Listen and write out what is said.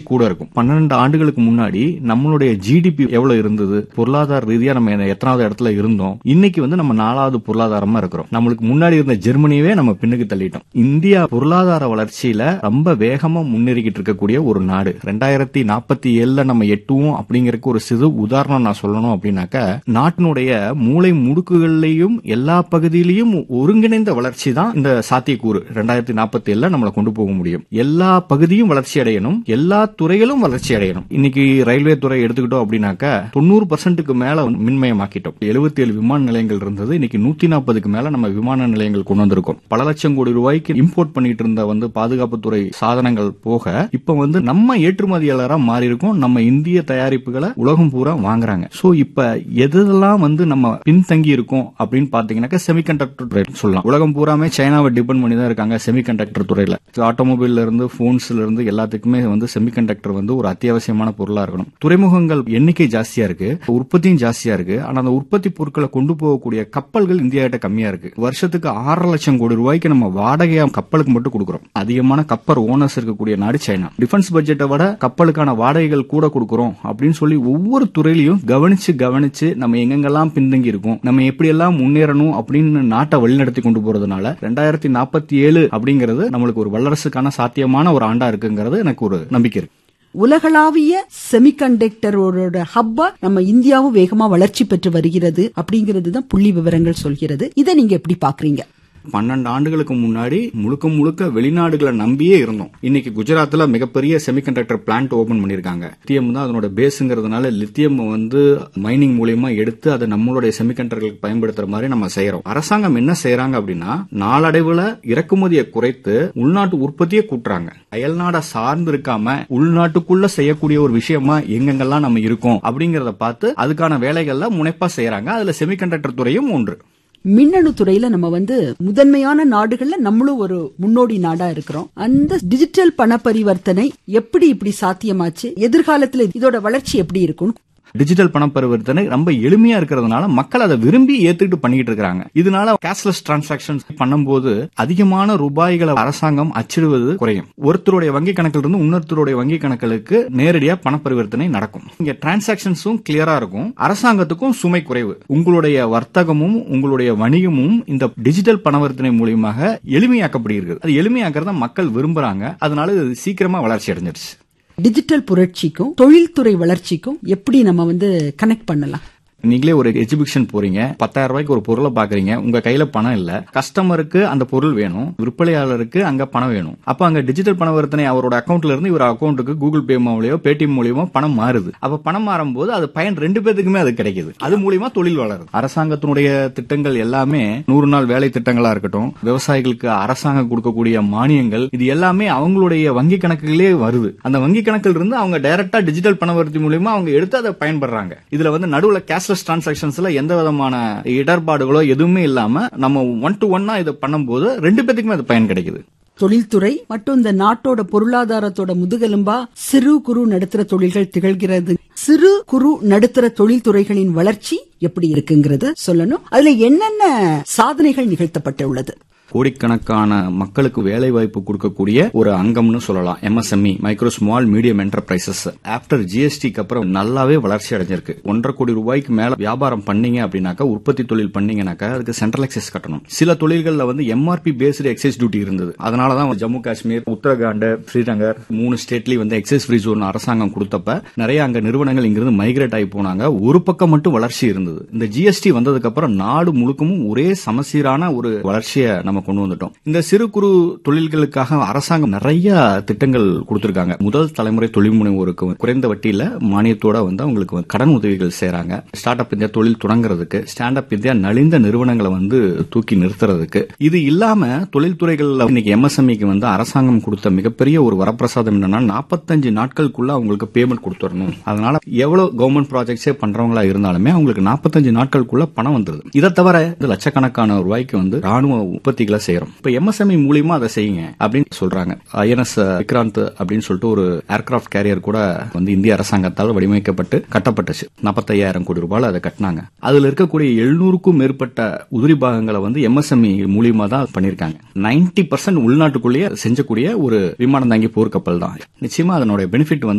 கூட இருக்கும் பன்னெண்டு ஆண்டுகளுக்கு முன்னாடி நம்மளுடைய ஜிடிபி எவ்வளவு இருந்தது பொருளாதார ரீதியா நம்ம என்ன- எத்தனாவது இடத்துல இருந்தோம் இன்னைக்கு வந்து நம்ம நாலாவது பொருளாதாரமா இருக்கிறோம் நம்மளுக்கு முன்னாடி இருந்த ஜெர்மனியவே நம்ம பின்னுக்கு தள்ளிட்டோம் இந்தியா பொருளாதார வளர்ச்சியில ரொம்ப வேகமா முன்னேறிக்கிட்டு இருக்கக்கூடிய ஒரு நாடு ரெண்டாயிரத்தி நாற்பத்தி ஏழுல நம்ம எட்டுவோம் அப்படிங்கறதுக்கு ஒரு சிறு உதாரணம் நான் சொல்லணும் அப்படின்னாக்க நாட்டினுடைய மூளை முடுக்குகள்லயும் எல்லா பகுதியிலையும் ஒருங்கிணைந்த வளர்ச்சி தான் இந்த சாத்தியக்கூறு ரெண்டாயிரத்தி நாற்பத்தி ஏழுல நம்மளை கொண்டு போக முடியும் எல்லா பகுதியும் வளர்ச்சி அடையணும் எல்லா துறைகளும் வளர்ச்சி அடையணும் இன்னைக்கு ரயில்வே துறை எடுத்துக்கிட்டோம் அப்படின்னாக்க தொண்ணூறு பர்சன்ட்டுக்கு மேல மின்மயமாக்கிட்டோம் எழுபத்தி ஏழு விமான நிலையங்கள் இருந்தது இன்னைக்கு நூத்தி நாற்பதுக்கு மேல நம்ம விமான நிலையங்கள் கொண்டு வந்திருக்கோம் பல லட்சம் கோடி ரூபாய்க்கு இம்போர்ட் பண்ணிட்டு இருந்த வந்து பாதுகாப்புத்துறை சாதனங்கள் போக இப்ப வந்து நம்ம ஏற்றுமதியாளரா மாறி இருக்கோம் நம்ம இந்திய தயாரிப்புகளை உலகம் பூரா வாங்குறாங்க சோ இப்ப எதெல்லாம் வந்து நம்ம பின்தங்கி இருக்கோம் அப்படின்னு பாத்தீங்கன்னாக்க செமிகண்டக்டர் துறை சொல்லலாம் உலகம் பூராமே சைனாவை டிபெண்ட் பண்ணி தான் இருக்காங்க செமிகண்டக்டர் துறையில ஆட்டோமொபைல்ல இருந்து போன்ஸ்ல இருந்து எல்லாத்துக்குமே வந்து செமிகண்டக்டர் வந்து ஒரு அத்தியாவசியமான பொருளா இருக்கணும் துறைமுகங்கள் எண்ணிக்கை ஜாஸ்தியா இருக்கு உற்பத்தியும் ஜாஸ்தியா இருக்கு ஆனா அந்த உற்பத்தி பொருட்களை கொண்டு போகக்கூடிய கப்பல்கள் இந்தியா கிட்ட கம்மியா இருக்கு வருஷத்துக்கு ஆறரை லட்சம் கோடி ரூபாய்க்கு நம்ம வாடகையா கப்பலுக்கு மட்டும் கொடுக்குறோம் அதிகமான கப்பல் ஓனர்ஸ் இருக்கக்கூடிய நாடு சைனா டிஃபென்ஸ் பட்ஜெட்டை விட கப்பலுக்கான வாடகைகள் கூட கொடுக்குறோம் அப்படின்னு சொல்லி ஒவ்வொரு துறையிலையும் கவனிச்சு கவனிச்சு நம்ம எங்கெங்கெல்லாம் பின்தங்கி இருக்கோம் நம்ம எப்படியெல்லாம் முன்னேறணும் அப்படின்னு நாட்டை வழிநடத்தி கொண்டு போறதுனால ரெண்டாயிரத்தி நாற்பத்தி ஏழு அப்படிங்கிறது நம்மளுக்கு ஒரு வல்லரசுக்கான சாத்தியமான ஒரு ஆண்டா இருக்குங்கிறது எனக்கு ஒரு நம்பிக்கை இருக்கு உலகளாவிய செமிகண்டக்டரோட ஹப்பா நம்ம இந்தியாவும் வேகமா வளர்ச்சி பெற்று வருகிறது அப்படிங்கிறது தான் புள்ளி விவரங்கள் சொல்கிறது இதை நீங்க எப்படி பாக்குறீங்க பன்னெண்டு ஆண்டுகளுக்கு முன்னாடி முழுக்க முழுக்க வெளிநாடுகளை நம்பியே இருந்தோம் இன்னைக்கு குஜராத்ல மிகப்பெரிய செமிகண்டக்டர் பிளான்ட் ஓபன் பண்ணிருக்காங்க லித்தியம் தான் அதனோட பேஸுங்கிறதுனால லித்தியம் வந்து மைனிங் மூலியமா எடுத்து அதை நம்மளுடைய செமிகண்டக்டர்களுக்கு பயன்படுத்துற மாதிரி நம்ம செய்யறோம் அரசாங்கம் என்ன செய்யறாங்க அப்படின்னா நாளடைவுல இறக்குமதியை குறைத்து உள்நாட்டு உற்பத்தியை கூட்டுறாங்க அயல்நாட சார்ந்து இருக்காம உள்நாட்டுக்குள்ள செய்யக்கூடிய ஒரு விஷயமா எங்கெங்கெல்லாம் நம்ம இருக்கோம் அப்படிங்கறத பார்த்து அதுக்கான வேலைகள்ல முனைப்பா செய்யறாங்க அதுல செமிகண்டக்டர் துறையும் ஒன்று மின்னணு துறையில நம்ம வந்து முதன்மையான நாடுகள்ல நம்மளும் ஒரு முன்னோடி நாடா இருக்கிறோம் அந்த டிஜிட்டல் பண பரிவர்த்தனை எப்படி இப்படி சாத்தியமாச்சு எதிர்காலத்துல இதோட வளர்ச்சி எப்படி இருக்கும் டிஜிட்டல் பண பரிவர்த்தனை ரொம்ப எளிமையா இருக்கிறதுனால மக்கள் அதை விரும்பி ஏத்துக்கிட்டு பண்ணிக்கிட்டு இருக்காங்க இதனால கேஷ்லெஸ் டிரான்சாக்சன் பண்ணும்போது அதிகமான ரூபாய்களை அரசாங்கம் அச்சிடுவது குறையும் ஒருத்தருடைய வங்கி கணக்கில் இருந்து இன்னொருத்தருடைய வங்கி கணக்குகளுக்கு நேரடியா பண பரிவர்த்தனை நடக்கும் இங்க டிரான்சாக்சன்ஸும் கிளியரா இருக்கும் அரசாங்கத்துக்கும் சுமை குறைவு உங்களுடைய வர்த்தகமும் உங்களுடைய வணிகமும் இந்த டிஜிட்டல் பணவர்த்தனை மூலியமாக எளிமையாக்கப்படுகிறது அது எளிமையாக்கிறத மக்கள் விரும்புறாங்க அதனால இது சீக்கிரமா வளர்ச்சி அடைஞ்சிருச்சு டிஜிட்டல் புரட்சிக்கும் தொழில்துறை வளர்ச்சிக்கும் எப்படி நம்ம வந்து கனெக்ட் பண்ணலாம் நீங்களே ஒரு எக்ஸிபிஷன் போறீங்க பத்தாயிரம் ரூபாய்க்கு ஒரு பொருளை பாக்குறீங்க உங்க கையில பணம் இல்ல கஸ்டமருக்கு அந்த பொருள் வேணும் விற்பனையாளருக்கு அங்க பணம் வேணும் அப்ப அங்க டிஜிட்டல் பணவர்த்தனை அவரோட அக்கௌண்ட்ல இருந்து இவர் அக்கௌண்ட்டுக்கு கூகுள் பே மூலியமோ பேடிஎம் மூலியமோ பணம் மாறுது அப்ப பணம் மாறும்போது அது பயன் ரெண்டு பேத்துக்குமே அது கிடைக்குது அது மூலியமா தொழில் வளருது அரசாங்கத்தினுடைய திட்டங்கள் எல்லாமே நூறு நாள் வேலை திட்டங்களா இருக்கட்டும் விவசாயிகளுக்கு அரசாங்கம் கொடுக்கக்கூடிய மானியங்கள் இது எல்லாமே அவங்களுடைய வங்கி கணக்குகளே வருது அந்த வங்கி கணக்கில் இருந்து அவங்க டைரக்டா டிஜிட்டல் பணவர்த்தி மூலியமா அவங்க எடுத்து அதை பயன்படுறாங்க இதுல வந்து நடுவுல கேஷ்லெஸ் டிரான்சாக்சன்ஸ்ல எந்த விதமான இடர்பாடுகளோ எதுவுமே இல்லாம நம்ம ஒன் டு ஒன்னா இதை பண்ணும்போது ரெண்டு பேத்துக்குமே அது பயன் கிடைக்குது தொழில்துறை மற்றும் இந்த நாட்டோட பொருளாதாரத்தோட முதுகெலும்பா சிறு குறு நடுத்தர தொழில்கள் திகழ்கிறது சிறு குறு நடுத்தர தொழில்துறைகளின் வளர்ச்சி எப்படி இருக்குங்கிறத சொல்லணும் அதுல என்னென்ன சாதனைகள் நிகழ்த்தப்பட்டுள்ளது கோடிக்கணக்கான மக்களுக்கு வேலை வாய்ப்பு கொடுக்கக்கூடிய ஒரு அங்கம்னு சொல்லலாம் MSME micro small medium enterprises after ஜிஎஸ்டிக்கு அப்புறம் நல்லாவே வளர்ச்சி அடைஞ்சிருக்கு ஒன்றரை கோடி ரூபாய்க்கு மேல வியாபாரம் பண்ணீங்க அப்படின்னாக்கா உற்பத்தி தொழில் பண்ணீங்கன்னாக்கா அதுக்கு சென்ட்ரல் எக்ஸைஸ் கட்டணும் சில தொழில்கள்ல வந்து எம்ஆர்பி பேஸ்டு எக்ஸைஸ் டியூட்டி இருந்தது அதனாலதான் ஜம்மு காஷ்மீர் உத்தரகாண்ட் ஸ்ரீநகர் மூணு ஸ்டேட்லயும் வந்து எக்ஸைஸ் ஃப்ரீ ஜோன் அரசாங்கம் கொடுத்தப்ப நிறைய அங்க நிறுவனங்கள் இங்கிருந்து மைக்ரேட் ஆகி போனாங்க ஒரு பக்கம் மட்டும் வளர்ச்சி இருந்தது இந்த ஜிஎஸ்டி வந்ததுக்கு அப்புறம் நாடு முழுக்கமும் ஒரே சமசீரான ஒரு வளர்ச்சியை நம்ம கொண்டு வந்துட்டோம் இந்த சிறு குறு தொழில்களுக்காக அரசாங்கம் நிறைய திட்டங்கள் கொடுத்திருக்காங்க முதல் தலைமுறை தொழில் முனைவோருக்கு குறைந்த வட்டியில மானியத்தோட வந்து அவங்களுக்கு வந்து கடன் உதவிகள் செய்யறாங்க ஸ்டார்ட் அப் இந்தியா தொழில் தொடங்குறதுக்கு ஸ்டாண்ட் அப் இந்தியா நலிந்த நிறுவனங்களை வந்து தூக்கி நிறுத்துறதுக்கு இது இல்லாம தொழில்துறைகள்ல இன்னைக்கு எம்எஸ்எம்இக்கு வந்து அரசாங்கம் கொடுத்த மிகப்பெரிய ஒரு வரப்பிரசாதம் என்னன்னா நாற்பத்தஞ்சு நாட்களுக்குள்ள அவங்களுக்கு பேமெண்ட் கொடுத்துடணும் அதனால எவ்வளவு கவர்மெண்ட் ப்ராஜெக்ட்ஸே பண்றவங்களா இருந்தாலுமே அவங்களுக்கு நாற்பத்தஞ்சு நாட்களுக்குள்ள பணம் வந்துருது இதை தவிர இந்த லட்சக்கணக்கான ரூபாய்க்கு வந்து ராணுவ உற்பத்திகளை செய்யறோம் இப்ப எம்எஸ்எம்இ மூலியமா அதை செய்யுங்க அப்படின்னு சொல்றாங்க ஐஎன்எஸ் விக்ராந்த் அப்படின்னு சொல்லிட்டு ஒரு ஏர்கிராப்ட் கேரியர் கூட வந்து இந்திய அரசாங்கத்தால் வடிவமைக்கப்பட்டு கட்டப்பட்டுச்சு நாற்பத்தையாயிரம் கோடி ரூபாய் அதை கட்டினாங்க அதுல இருக்கக்கூடிய எழுநூறுக்கும் மேற்பட்ட உதிரி பாகங்களை வந்து எம்எஸ்எம்இ மூலியமா தான் பண்ணிருக்காங்க நைன்டி பர்சன்ட் உள்நாட்டுக்குள்ளேயே செஞ்சக்கூடிய ஒரு விமானம் தாங்கி போர்க்கப்பல் தான் நிச்சயமா அதனுடைய பெனிஃபிட் வந்து